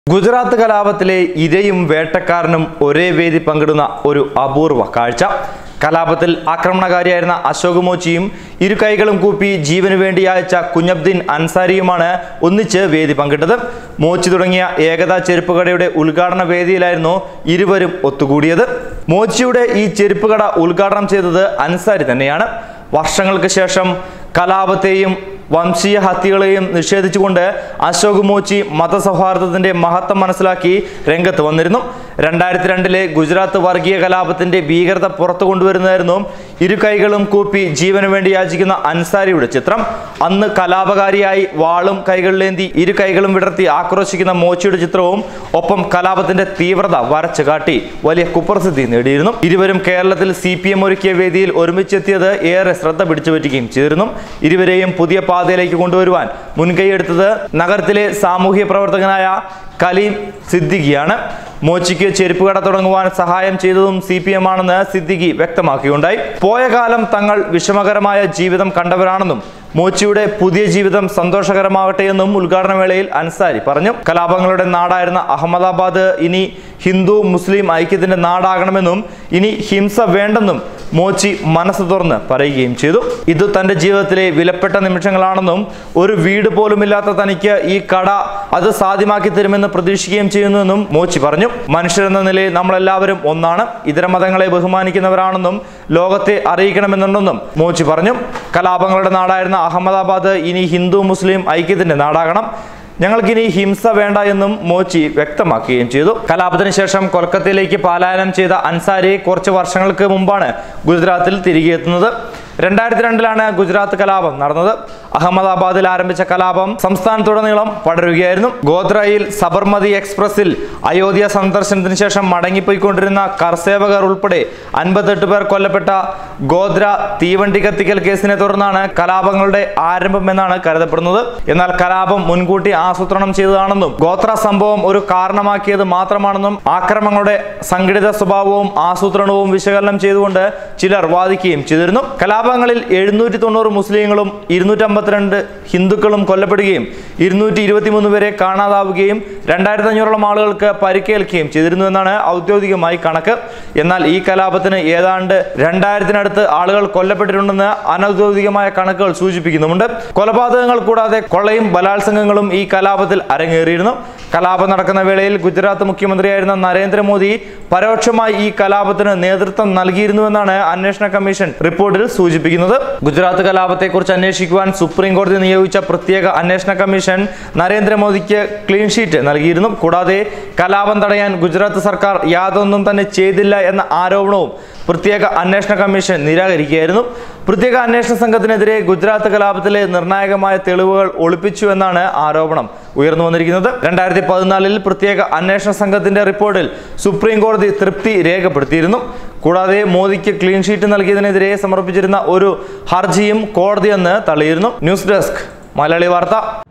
ഗുജറാത്ത് കലാപത്തിലെ ഇരയും വേട്ടക്കാരനും ഒരേ വേദി പങ്കിടുന്ന ഒരു അപൂർവ കാഴ്ച കലാപത്തിൽ ആക്രമണകാരിയായിരുന്ന അശോക് മോച്ചിയും ഇരു കൈകളും കൂപ്പി ജീവന് വേണ്ടി അയച്ച കുഞ്ഞബ്ദീൻ അൻസാരിയുമാണ് ഒന്നിച്ച് വേദി പങ്കിട്ടത് മോച്ചി തുടങ്ങിയ ഏകതാ ചെരുപ്പ് കടയുടെ ഉദ്ഘാടന വേദിയിലായിരുന്നു ഇരുവരും ഒത്തുകൂടിയത് മോച്ചിയുടെ ഈ ചെരുപ്പ് കട ഉദ്ഘാടനം ചെയ്തത് അൻസാരി തന്നെയാണ് വർഷങ്ങൾക്ക് ശേഷം കലാപത്തെയും വംശീയ ഹത്യകളെയും നിഷേധിച്ചുകൊണ്ട് അശോക് മോച്ചി മതസൗഹാർദ്ദത്തിന്റെ മഹത്വം മനസ്സിലാക്കി രംഗത്ത് വന്നിരുന്നു രണ്ടായിരത്തി രണ്ടിലെ ഗുജറാത്ത് വർഗീയ കലാപത്തിന്റെ ഭീകരത പുറത്തു കൊണ്ടുവരുന്നതായിരുന്നു ഇരു കൈകളും കൂപ്പി ജീവന് വേണ്ടി യാചിക്കുന്ന അൻസാരിയുടെ ചിത്രം അന്ന് കലാപകാരിയായി വാളും കൈകളിലേന്തി ഇരു കൈകളും വിടർത്തി ആക്രോശിക്കുന്ന മോച്ചിയുടെ ചിത്രവും ഒപ്പം കലാപത്തിന്റെ തീവ്രത വരച്ചു കാട്ടി വലിയ കുപ്രസിദ്ധി നേടിയിരുന്നു ഇരുവരും കേരളത്തിൽ സി പി എം ഒരുക്കിയ വേദിയിൽ ഒരുമിച്ചെത്തിയത് ഏറെ ശ്രദ്ധ പിടിച്ചുപറ്റുകയും ചെയ്തിരുന്നു ഇരുവരെയും പുതിയ പാതയിലേക്ക് കൊണ്ടുവരുവാൻ മുൻകൈയെടുത്തത് നഗരത്തിലെ സാമൂഹ്യ പ്രവർത്തകനായ കലീം സിദ്ദിഖിയാണ് മോച്ചിക്ക് ചെരുപ്പ് കട തുടങ്ങുവാൻ സഹായം ചെയ്തതും സി പി എം ആണെന്ന് സിദ്ദിഖി വ്യക്തമാക്കിയുണ്ടായി പോയ കാലം തങ്ങൾ വിഷമകരമായ ജീവിതം കണ്ടവരാണെന്നും മോച്ചിയുടെ പുതിയ ജീവിതം സന്തോഷകരമാവട്ടെ എന്നും ഉദ്ഘാടന വേളയിൽ അൻസാരി പറഞ്ഞു കലാപങ്ങളുടെ നാടായിരുന്ന അഹമ്മദാബാദ് ഇനി ഹിന്ദു മുസ്ലിം ഐക്യത്തിന്റെ നാടാകണമെന്നും ഇനി ഹിംസ വേണ്ടെന്നും മോച്ചി മനസ്സ് തുറന്ന് പറയുകയും ചെയ്തു ഇത് തന്റെ ജീവിതത്തിലെ വിലപ്പെട്ട നിമിഷങ്ങളാണെന്നും ഒരു വീട് പോലുമില്ലാത്ത തനിക്ക് ഈ കട അത് സാധ്യമാക്കി തരുമെന്ന് പ്രതീക്ഷിക്കുകയും ചെയ്യുന്നുവെന്നും മോച്ചി പറഞ്ഞു മനുഷ്യരെന്ന നിലയിൽ നമ്മളെല്ലാവരും ഒന്നാണ് ഇതര മതങ്ങളെ ബഹുമാനിക്കുന്നവരാണെന്നും ലോകത്തെ അറിയിക്കണമെന്നുണ്ടെന്നും മോച്ചി പറഞ്ഞു കലാപങ്ങളുടെ നാടായിരുന്ന അഹമ്മദാബാദ് ഇനി ഹിന്ദു മുസ്ലിം ഐക്യത്തിന്റെ നാടാകണം ഞങ്ങൾക്കിനി ഹിംസ വേണ്ട എന്നും മോച്ചി വ്യക്തമാക്കുകയും ചെയ്തു കലാപത്തിന് ശേഷം കൊൽക്കത്തയിലേക്ക് പലായനം ചെയ്ത അൻസാരി കുറച്ച് വർഷങ്ങൾക്ക് മുമ്പാണ് ഗുജറാത്തിൽ തിരികെ എത്തുന്നത് രണ്ടായിരത്തി രണ്ടിലാണ് ഗുജറാത്ത് കലാപം നടന്നത് അഹമ്മദാബാദിൽ ആരംഭിച്ച കലാപം സംസ്ഥാനത്തുടനീളം പടരുകയായിരുന്നു ഗോദ്രയിൽ സബർമതി എക്സ്പ്രസിൽ അയോധ്യ സന്ദർശനത്തിന് ശേഷം മടങ്ങിപ്പോയിക്കൊണ്ടിരുന്ന കർസേവകർ ഉൾപ്പെടെ അൻപത്തെട്ട് പേർ കൊല്ലപ്പെട്ട ഗോദ്ര തീവണ്ടി കത്തിക്കൽ കേസിനെ തുടർന്നാണ് കലാപങ്ങളുടെ ആരംഭമെന്നാണ് കരുതപ്പെടുന്നത് എന്നാൽ കലാപം മുൻകൂട്ടി ആസൂത്രണം ചെയ്തതാണെന്നും ഗോത്ര സംഭവം ഒരു കാരണമാക്കിയത് മാത്രമാണെന്നും ആക്രമണങ്ങളുടെ സംഘടിത സ്വഭാവവും ആസൂത്രണവും വിശകലനം ചെയ്തുകൊണ്ട് ചിലർ വാദിക്കുകയും ചെയ്തിരുന്നു കലാപങ്ങളിൽ എഴുന്നൂറ്റി തൊണ്ണൂറ് മുസ്ലിങ്ങളും ഇരുന്നൂറ്റമ്പത്തിരണ്ട് ഹിന്ദുക്കളും കൊല്ലപ്പെടുകയും ഇരുന്നൂറ്റി ഇരുപത്തിമൂന്ന് പേരെ കാണാതാവുകയും രണ്ടായിരത്തി അഞ്ഞൂറോളം ആളുകൾക്ക് പരിക്കേൽക്കുകയും ചെയ്തിരുന്നു എന്നാണ് ഔദ്യോഗികമായി കണക്ക് എന്നാൽ ഈ കലാപത്തിന് ഏതാണ്ട് രണ്ടായിരത്തിനടുത്ത് ആളുകൾ കൊല്ലപ്പെട്ടിട്ടുണ്ടെന്ന് അനൗദ്യോഗികമായ കണക്കുകൾ സൂചിപ്പിക്കുന്നുമുണ്ട് കൊലപാതകങ്ങൾ കൂടാതെ കൊള്ളയും ബലാത്സംഗങ്ങളും ഈ കലാപത്തിൽ അരങ്ങേറിയിരുന്നു കലാപം നടക്കുന്ന വേളയിൽ ഗുജറാത്ത് മുഖ്യമന്ത്രിയായിരുന്ന നരേന്ദ്രമോദി പരോക്ഷമായി ഈ കലാപത്തിന് നേതൃത്വം നൽകിയിരുന്നുവെന്നാണ് അന്വേഷണ കമ്മീഷൻ റിപ്പോർട്ടിൽ സൂചിപ്പിക്കുന്നത് ഗുജറാത്ത് കലാപത്തെക്കുറിച്ച് അന്വേഷിക്കുവാൻ സുപ്രീം കോടതി നിയോഗിച്ച പ്രത്യേക അന്വേഷണ കമ്മീഷൻ നരേന്ദ്രമോദിക്ക് ക്ലീൻ ഷീറ്റ് നൽകിയിരുന്നു കൂടാതെ കലാപം തടയാൻ ഗുജറാത്ത് സർക്കാർ യാതൊന്നും തന്നെ ചെയ്തില്ല എന്ന ആരോപണവും പ്രത്യേക അന്വേഷണ കമ്മീഷൻ നിരാകരിക്കുകയായിരുന്നു പ്രത്യേക അന്വേഷണ സംഘത്തിനെതിരെ ഗുജറാത്ത് കലാപത്തിലെ നിർണായകമായ തെളിവുകൾ ഒളിപ്പിച്ചു എന്നാണ് ആരോപണം ഉയർന്നു വന്നിരിക്കുന്നത് രണ്ടായിരത്തി പതിനാലിൽ പ്രത്യേക അന്വേഷണ സംഘത്തിന്റെ റിപ്പോർട്ടിൽ സുപ്രീം കോടതി തൃപ്തി രേഖപ്പെടുത്തിയിരുന്നു കൂടാതെ മോദിക്ക് ക്ലീൻ ഷീറ്റ് നൽകിയതിനെതിരെ സമർപ്പിച്ചിരുന്ന ഒരു ഹർജിയും കോടതി അന്ന് തള്ളിയിരുന്നു ന്യൂസ് ഡെസ്ക് മലയാളി വാർത്ത